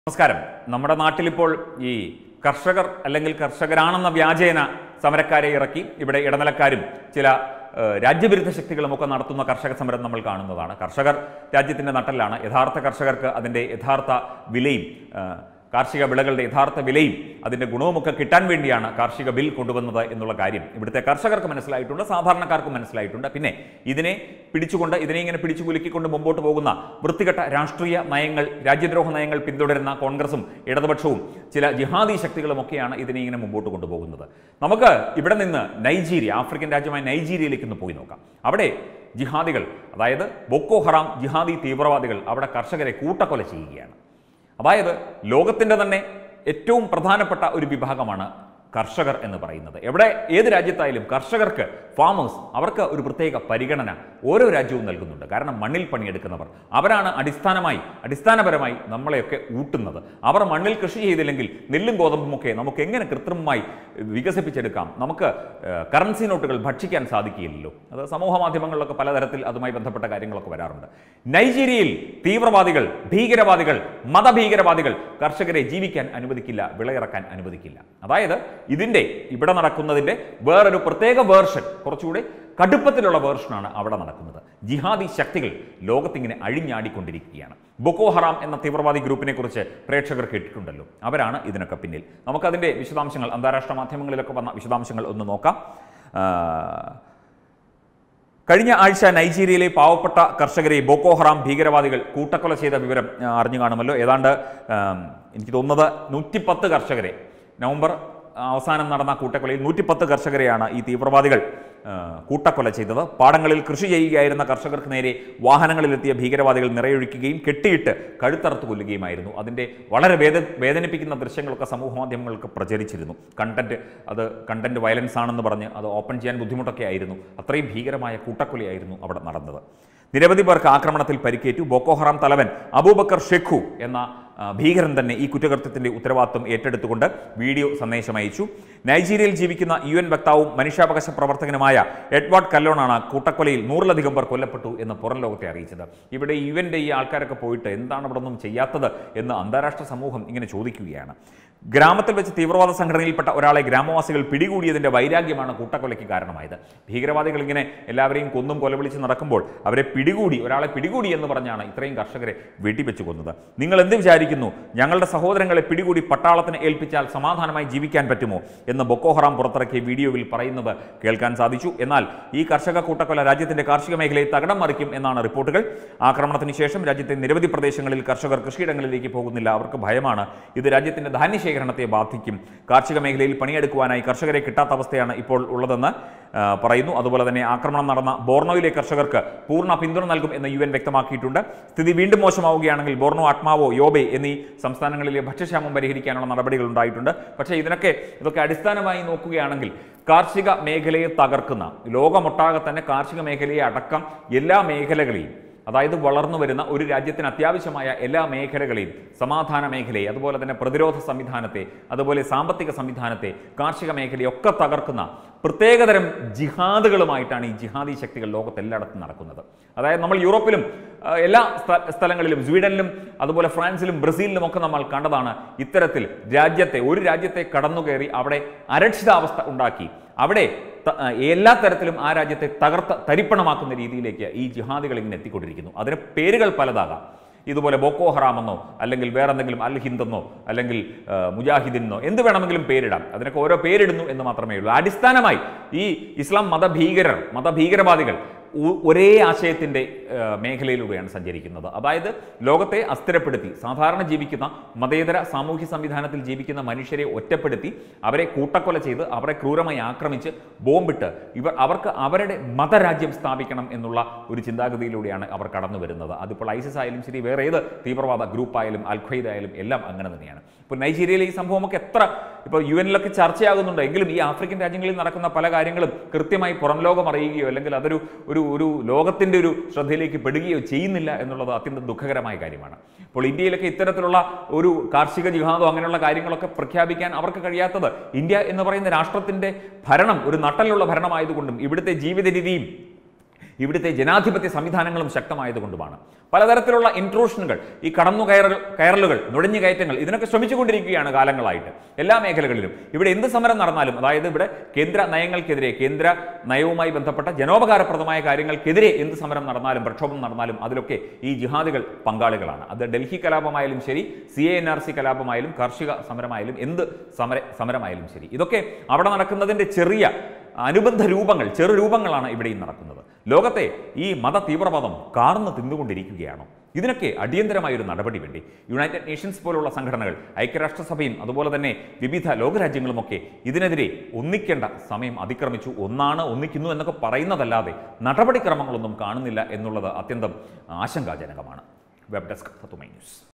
നമസ്കാരം നമ്മുടെ നാട്ടിലിപ്പോൾ ഈ കർഷകർ അല്ലെങ്കിൽ കർഷകരാണെന്ന വ്യാജേന സമരക്കാരെ ഇറക്കി ഇവിടെ ഇടനിലക്കാരും ചില ഏഹ്, രാജ്യവിരുദ്ധ ശക്തികളും ഒക്കെ നടത്തുന്ന കർഷക സമരം നമ്മൾ കാണുന്നതാണ് കർഷകർ രാജ്യത്തിൻ്റെ നട്ടലാണ് യഥാർത്ഥ കർഷകർക്ക് അതിൻ്റെ യഥാർത്ഥ വിലയും ഏഹ്, കാർഷിക വിളകളുടെ യഥാർത്ഥ വിലയും അതിൻ്റെ ഗുണവുമൊക്കെ കിട്ടാൻ വേണ്ടിയാണ് കാർഷിക ബിൽ കൊണ്ടുവന്നത് എന്നുള്ള കാര്യം ഇവിടുത്തെ കർഷകർക്ക് മനസ്സിലായിട്ടുണ്ട് സാധാരണക്കാർക്കും മനസ്സിലായിട്ടുണ്ട് പിന്നെ ഇതിനെ പിടിച്ചുകൊണ്ട് ഇതിനെ ഇങ്ങനെ പിടിച്ചു കുലുക്കിക്കൊണ്ട് മുമ്പോട്ട് പോകുന്ന വൃത്തികെട്ട രാഷ്ട്രീയ നയങ്ങൾ രാജ്യദ്രോഹ നയങ്ങൾ പിന്തുടരുന്ന കോൺഗ്രസും ഇടതുപക്ഷവും ചില ജിഹാദി ശക്തികളുമൊക്കെയാണ് ഇതിനെ ഇങ്ങനെ മുമ്പോട്ട് കൊണ്ടുപോകുന്നത് നമുക്ക് ഇവിടെ നിന്ന് നൈജീരിയ ആഫ്രിക്കൻ രാജ്യമായ നൈജീരിയയിലേക്ക് ഒന്ന് പോയി നോക്കാം അവിടെ ജിഹാദികൾ അതായത് ബൊക്കോ ഹറാം ജിഹാദി തീവ്രവാദികൾ അവിടെ കർഷകരെ കൂട്ടക്കൊല ചെയ്യുകയാണ് അതായത് ലോകത്തിൻ്റെ തന്നെ ഏറ്റവും പ്രധാനപ്പെട്ട ഒരു വിഭാഗമാണ് കർഷകർ എന്ന് പറയുന്നത് എവിടെ ഏത് രാജ്യത്തായാലും കർഷകർക്ക് ഫാമേഴ്സ് അവർക്ക് ഒരു പ്രത്യേക പരിഗണന ഓരോ രാജ്യവും നൽകുന്നുണ്ട് കാരണം മണ്ണിൽ പണിയെടുക്കുന്നവർ അവരാണ് അടിസ്ഥാനമായി അടിസ്ഥാനപരമായി നമ്മളെയൊക്കെ ഊട്ടുന്നത് അവർ മണ്ണിൽ കൃഷി ചെയ്തില്ലെങ്കിൽ നെല്ലും ഗോതമ്പുമൊക്കെ നമുക്ക് എങ്ങനെ കൃത്രിമമായി വികസിപ്പിച്ചെടുക്കാം നമുക്ക് കറൻസി നോട്ടുകൾ ഭക്ഷിക്കാൻ സാധിക്കില്ലല്ലോ അത് സമൂഹ മാധ്യമങ്ങളിലൊക്കെ പലതരത്തിൽ അതുമായി ബന്ധപ്പെട്ട കാര്യങ്ങളൊക്കെ വരാറുണ്ട് നൈജീരിയയിൽ തീവ്രവാദികൾ ഭീകരവാദികൾ മതഭീകരവാദികൾ കർഷകരെ ജീവിക്കാൻ അനുവദിക്കില്ല വിളയിറക്കാൻ അനുവദിക്കില്ല അതായത് ഇതിൻ്റെ ഇവിടെ നടക്കുന്നതിൻ്റെ വേറൊരു പ്രത്യേക വേർഷൻ കുറച്ചുകൂടി കടുപ്പത്തിലുള്ള വേർഷനാണ് അവിടെ നടക്കുന്നത് ജിഹാദി ശക്തികൾ ലോകത്തിങ്ങനെ അഴിഞ്ഞാടിക്കൊണ്ടിരിക്കുകയാണ് ബൊക്കോ ഹറാം എന്ന തീവ്രവാദി ഗ്രൂപ്പിനെ കുറിച്ച് പ്രേക്ഷകർ കേട്ടിട്ടുണ്ടല്ലോ അവരാണ് ഇതിനൊക്കെ പിന്നിൽ നമുക്കതിൻ്റെ വിശദാംശങ്ങൾ അന്താരാഷ്ട്ര മാധ്യമങ്ങളിലൊക്കെ വന്ന വിശദാംശങ്ങൾ ഒന്ന് നോക്കാം ആ, കഴിഞ്ഞ ആഴ്ച നൈജീരിയയിലെ പാവപ്പെട്ട കർഷകരെ ബോക്കോ ഹറാം ഭീകരവാദികൾ കൂട്ടക്കൊല ചെയ്ത വിവരം ആ, അറിഞ്ഞു കാണുമല്ലോ ഏതാണ്ട് ആം, എനിക്ക് തോന്നുന്നത് നൂറ്റിപ്പത്ത് കർഷകരെ നവംബർ അവസാനം നടന്ന കൂട്ടക്കൊലയിൽ നൂറ്റിപ്പത്ത് കർഷകരെയാണ് ഈ തീവ്രവാദികൾ ആ, കൂട്ടക്കൊല ചെയ്തത് പാടങ്ങളിൽ കൃഷി ചെയ്യുകയായിരുന്ന കർഷകർക്ക് നേരെ വാഹനങ്ങളിലെത്തിയ ഭീകരവാദികൾ നിറയൊഴിക്കുകയും കെട്ടിയിട്ട് കഴുത്തറുത്ത് കൊല്ലുകയുമായിരുന്നു അതിൻ്റെ വളരെ വേദ വേദനിപ്പിക്കുന്ന ദൃശ്യങ്ങളൊക്കെ സമൂഹ മാധ്യമങ്ങൾക്ക് പ്രചരിച്ചിരുന്നു കണ്ടന്റ് അത് കണ്ടന്റ് വയലൻസ് ആണെന്ന് പറഞ്ഞ് അത് ഓപ്പൺ ചെയ്യാൻ ബുദ്ധിമുട്ടൊക്കെ ആയിരുന്നു അത്രയും ഭീകരമായ കൂട്ടക്കൊലയായിരുന്നു അവിടെ നടന്നത് നിരവധി പേർക്ക് ആക്രമണത്തിൽ പരിക്കേറ്റു ബോക്കോ ഹറാം തലവൻ അബൂബക്കർ ഷെഖു എന്ന ആ, ഭീകരൻ തന്നെ ഈ കുറ്റകൃത്യത്തിന്റെ ഉത്തരവാദിത്വം ഏറ്റെടുത്തുകൊണ്ട് വീഡിയോ സന്ദേശം അയച്ചു നൈജീരിയയിൽ ജീവിക്കുന്ന യു എൻ വക്താവും മനുഷ്യാവകാശ പ്രവർത്തകനുമായ എഡ്വാർഡ് കല്ലോണാണ് കൂട്ടക്കൊലയിൽ നൂറിലധികം പേർ കൊല്ലപ്പെട്ടു എന്ന് പുറം ലോകത്തെ അറിയിച്ചത് ഇവിടെ യു എൻ്റെ ഈ ആൾക്കാരൊക്കെ പോയിട്ട് എന്താണ് ഇവിടെ ഒന്നും ചെയ്യാത്തത് എന്ന് അന്താരാഷ്ട്ര സമൂഹം ഇങ്ങനെ ചോദിക്കുകയാണ് ഗ്രാമത്തിൽ വെച്ച് തീവ്രവാദ സംഘടനയിൽപ്പെട്ട ഒരാളെ ഗ്രാമവാസികൾ പിടികൂടിയതിന്റെ വൈരാഗ്യമാണ് കൂട്ടക്കൊലയ്ക്ക് കാരണമായത് ഭീകരവാദികൾ ഇങ്ങനെ എല്ലാവരെയും കൊന്നും കൊലവിളിച്ച് നടക്കുമ്പോൾ അവരെ പിടികൂടി ഒരാളെ പിടികൂടി എന്ന് പറഞ്ഞാണ് ഇത്രയും കർഷകരെ വെടിവെച്ച് കൊന്നത് നിങ്ങൾ എന്ത് വിചാരിക്കുന്നു ഞങ്ങളുടെ സഹോദരങ്ങളെ പിടികൂടി പട്ടാളത്തിന് ഏൽപ്പിച്ചാൽ സമാധാനമായി ജീവിക്കാൻ പറ്റുമോ എന്ന് ബൊക്കോ ഹറാം പുറത്തിറക്കിയ വീഡിയോയിൽ പറയുന്നത് കേൾക്കാൻ സാധിച്ചു എന്നാൽ ഈ കർഷക കൂട്ടക്കൊല രാജ്യത്തിന്റെ കാർഷിക മേഖലയെ തകടം മറിക്കും എന്നാണ് റിപ്പോർട്ടുകൾ ആക്രമണത്തിന് ശേഷം രാജ്യത്തെ നിരവധി പ്രദേശങ്ങളിൽ കർഷകർ കൃഷിയിടങ്ങളിലേക്ക് പോകുന്നില്ല അവർക്ക് ഭയമാണ് ഇത് രാജ്യത്തിന്റെ ധാന്യശേഖരണത്തെ ബാധിക്കും കാർഷിക മേഖലയിൽ പണിയെടുക്കുവാനായി കർഷകരെ കിട്ടാത്ത അവസ്ഥയാണ് ഇപ്പോൾ ഉള്ളതെന്ന് ആ, പറയുന്നു അതുപോലെ തന്നെ ആക്രമണം നടന്ന ബോർണോയിലെ കർഷകർക്ക് പൂർണ്ണ പിന്തുണ നൽകും എന്ന് യു എൻ വ്യക്തമാക്കിയിട്ടുണ്ട് സ്ഥിതി വീണ്ടും മോശമാവുകയാണെങ്കിൽ ബോർണോ ആത്മാവോ യോബെ എന്നീ സംസ്ഥാനങ്ങളിലെ ഭക്ഷ്യക്ഷാമം പരിഹരിക്കാനുള്ള നടപടികൾ ഉണ്ടായിട്ടുണ്ട് പക്ഷേ ഇതിനൊക്കെ ഇതൊക്കെ അടിസ്ഥാനമായി നോക്കുകയാണെങ്കിൽ കാർഷിക മേഖലയെ തകർക്കുന്ന ലോകമൊട്ടാകെ തന്നെ കാർഷിക മേഖലയെ അടക്കം എല്ലാ മേഖലകളെയും അതായത് വളർന്നു വരുന്ന ഒരു രാജ്യത്തിന് അത്യാവശ്യമായ എല്ലാ മേഖലകളെയും സമാധാന മേഖലയെ അതുപോലെ തന്നെ പ്രതിരോധ സംവിധാനത്തെ അതുപോലെ സാമ്പത്തിക സംവിധാനത്തെ കാർഷിക മേഖലയൊക്കെ തകർക്കുന്ന പ്രത്യേകതരം ജിഹാദുകളുമായിട്ടാണ് ഈ ജിഹാദി ശക്തികൾ ലോകത്തെല്ലായിടത്തും നടക്കുന്നത് അതായത് നമ്മൾ യൂറോപ്പിലും ആ, എല്ലാ സ്ഥ- സ്ഥലങ്ങളിലും സ്വീഡനിലും അതുപോലെ ഫ്രാൻസിലും ബ്രസീലിലും ഒക്കെ നമ്മൾ കണ്ടതാണ് ഇത്തരത്തിൽ രാജ്യത്തെ ഒരു രാജ്യത്തെ കടന്നുകയറി അവിടെ അരക്ഷിതാവസ്ഥ ഉണ്ടാക്കി അവിടെ ത- ആ, എല്ലാ തരത്തിലും ആ രാജ്യത്തെ തകർത്ത തരിപ്പണമാക്കുന്ന രീതിയിലേക്ക് ഈ ജിഹാദികൾ ഇങ്ങനെ എത്തിക്കൊണ്ടിരിക്കുന്നു അതിന് പേരുകൾ പലതാകാം ഇതുപോലെ ബോക്കോ ഹറാമെന്നോ അല്ലെങ്കിൽ വേറെ എന്തെങ്കിലും അൽ ഹിന്ദെന്നോ അല്ലെങ്കിൽ ആ, മുജാഹിദിനെന്നോ എന്ത് വേണമെങ്കിലും പേരിടാം അതിനൊക്കെ ഓരോ പേരിടുന്നു എന്ന് മാത്രമേ ഉള്ളൂ അടിസ്ഥാനമായി ഈ ഇസ്ലാം മതഭീകരർ മതഭീകരവാദികൾ ഉ- ഒരേ ആശയത്തിൻ്റെ ആ, മേഖലയിലൂടെയാണ് സഞ്ചരിക്കുന്നത് അതായത് ലോകത്തെ അസ്ഥിരപ്പെടുത്തി സാധാരണ ജീവിക്കുന്ന മതേതര സാമൂഹ്യ സംവിധാനത്തിൽ ജീവിക്കുന്ന മനുഷ്യരെ ഒറ്റപ്പെടുത്തി അവരെ കൂട്ടക്കൊല ചെയ്ത് അവരെ ക്രൂരമായി ആക്രമിച്ച് ബോംബിട്ട് ഇവർ അവർക്ക് അവരുടെ മതരാജ്യം സ്ഥാപിക്കണം എന്നുള്ള ഒരു ചിന്താഗതിയിലൂടെയാണ് അവർ കടന്നു വരുന്നത് അതിപ്പോൾ ഐസിസ് ആയാലും ശരി വേറെ ഏത് തീവ്രവാദ ഗ്രൂപ്പായാലും അൽഖയ്ദ ആയാലും എല്ലാം അങ്ങനെ തന്നെയാണ് ഇപ്പോൾ നൈജീരിയയിലെ ഈ സംഭവമൊക്കെ എത്ര ഇപ്പോൾ യു എനിലൊക്കെ ചർച്ചയാകുന്നുണ്ട് എങ്കിലും ഈ ആഫ്രിക്കൻ രാജ്യങ്ങളിൽ നടക്കുന്ന പല കാര്യങ്ങളും കൃത്യമായി പുറം ലോകം അറിയുകയോ അല്ലെങ്കിൽ അതൊരു ഒരു ഒരു ലോകത്തിൻ്റെ ഒരു ശ്രദ്ധയിലേക്ക് പെടുകയോ ചെയ്യുന്നില്ല എന്നുള്ളത് അത്യന്തം ദുഃഖകരമായ കാര്യമാണ് ഇപ്പോൾ ഇന്ത്യയിലൊക്കെ ഇത്തരത്തിലുള്ള ഒരു കാർഷിക ജിഹാദോ അങ്ങനെയുള്ള കാര്യങ്ങളൊക്കെ പ്രഖ്യാപിക്കാൻ അവർക്ക് കഴിയാത്തത് ഇന്ത്യ എന്ന് പറയുന്ന രാഷ്ട്രത്തിൻ്റെ ഭരണം ഒരു നട്ടലുള്ള ഭരണമായതുകൊണ്ടും ഇവിടുത്തെ ജീവിത രീതിയും ഇവിടുത്തെ ജനാധിപത്യ സംവിധാനങ്ങളും ശക്തമായതുകൊണ്ടുമാണ് പലതരത്തിലുള്ള ഇൻട്രൂഷനുകൾ ഈ കടന്നു കയറൽ കയറലുകൾ നുഴഞ്ഞു കയറ്റങ്ങൾ ഇതിനൊക്കെ ശ്രമിച്ചുകൊണ്ടിരിക്കുകയാണ് കാലങ്ങളായിട്ട് എല്ലാ മേഖലകളിലും ഇവിടെ എന്ത് സമരം നടന്നാലും അതായത് ഇവിടെ കേന്ദ്ര നയങ്ങൾക്കെതിരെ കേന്ദ്ര നയവുമായി ബന്ധപ്പെട്ട ജനോപകാരപ്രദമായ കാര്യങ്ങൾക്കെതിരെ എന്ത് സമരം നടന്നാലും പ്രക്ഷോഭം നടന്നാലും അതിലൊക്കെ ഈ ജിഹാദികൾ പങ്കാളികളാണ് അത് ഡൽഹി കലാപമായാലും ശരി C A N R C കലാപമായാലും കാർഷിക സമരമായാലും എന്ത് സമര സമരമായാലും ശരി ഇതൊക്കെ അവിടെ നടക്കുന്നതിൻ്റെ ചെറിയ അനുബന്ധ രൂപങ്ങൾ ചെറു രൂപങ്ങളാണ് ഇവിടെയും നടക്കുന്നത് ലോകത്തെ ഈ മത തീവ്രവാദം കാർന്ന് തിന്നുകൊണ്ടിരിക്കുകയാണോ ഇതിനൊക്കെ അടിയന്തരമായ ഒരു നടപടി വേണ്ടി യുണൈറ്റഡ് നേഷൻസ് പോലുള്ള സംഘടനകൾ ഐക്യരാഷ്ട്രസഭയും അതുപോലെ തന്നെ വിവിധ ലോകരാജ്യങ്ങളുമൊക്കെ ഇതിനെതിരെ ഒന്നിക്കേണ്ട സമയം അതിക്രമിച്ചു ഒന്നാണ് ഒന്നിക്കുന്നു എന്നൊക്കെ പറയുന്നതല്ലാതെ നടപടിക്രമങ്ങളൊന്നും കാണുന്നില്ല എന്നുള്ളത് അത്യന്തം ആശങ്കാജനകമാണ് വെബ് ഡെസ്ക് തത്തുമൈ ന്യൂസ്